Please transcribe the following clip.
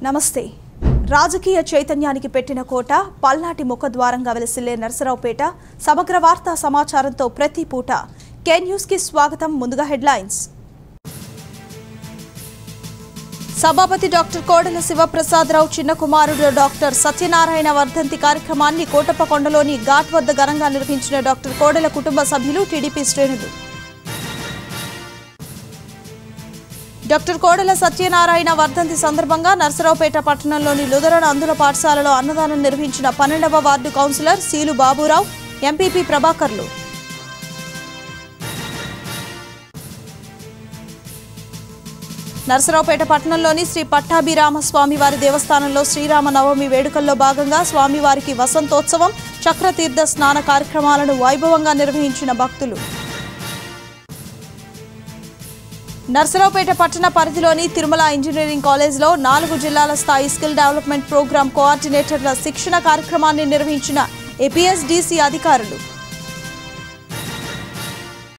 నమస్తే రాజకీయ చైతన్యానికి పెట్టిన కోట పల్నాటి ముఖద్వారంగా వెలసిల్లే నరసరావుపేట సమగ్ర వార్తా సమాచారంతో ప్రతి పూట కే న్యూస్కి స్వాగతం ముందుగా హెడ్లైన్స్ సభాపతి డాక్టర్ కోడెల శివప్రసాదరావు చిన్న కుమారుడు డాక్టర్ సత్యనారాయణ వర్ధంతి కార్యక్రమాన్ని కోటప్పకొండలోని ఘాట్ వద్ద ఘనంగా నిర్వహించిన డాక్టర్ కోడెల కుటుంబ సభ్యులు టీడీపీ శ్రేణులు డాక్టర్ కోడెల సత్యనారాయణ వర్ధంతి సందర్భంగా నర్సరావుపేట పట్టణంలోని లుదరణ అందుల పాఠశాలలో అన్నదానం నిర్వహించిన పన్నెండవ వార్డు కౌన్సిలర్ సీలు బాబురావు ఎంపీపీ ప్రభాకర్లు నర్సరావుపేట పట్టణంలోని శ్రీ పట్టాభిరామ స్వామివారి దేవస్థానంలో శ్రీరామ నవమి వేడుకల్లో భాగంగా స్వామివారికి వసంతోత్సవం చక్రతీర్థ స్నాన కార్యక్రమాలను వైభవంగా నిర్వహించిన భక్తులు నర్సరావుపేట పట్టణ పరిధిలోని తిరుమల ఇంజనీరింగ్ కాలేజ్లో నాలుగు జిల్లాల స్థాయి స్కిల్ డెవలప్మెంట్ ప్రోగ్రాం కోఆర్డినేటర్ల శిక్షణ కార్యక్రమాన్ని నిర్వహించిన ఏపీఎస్డీసీ అధికారులు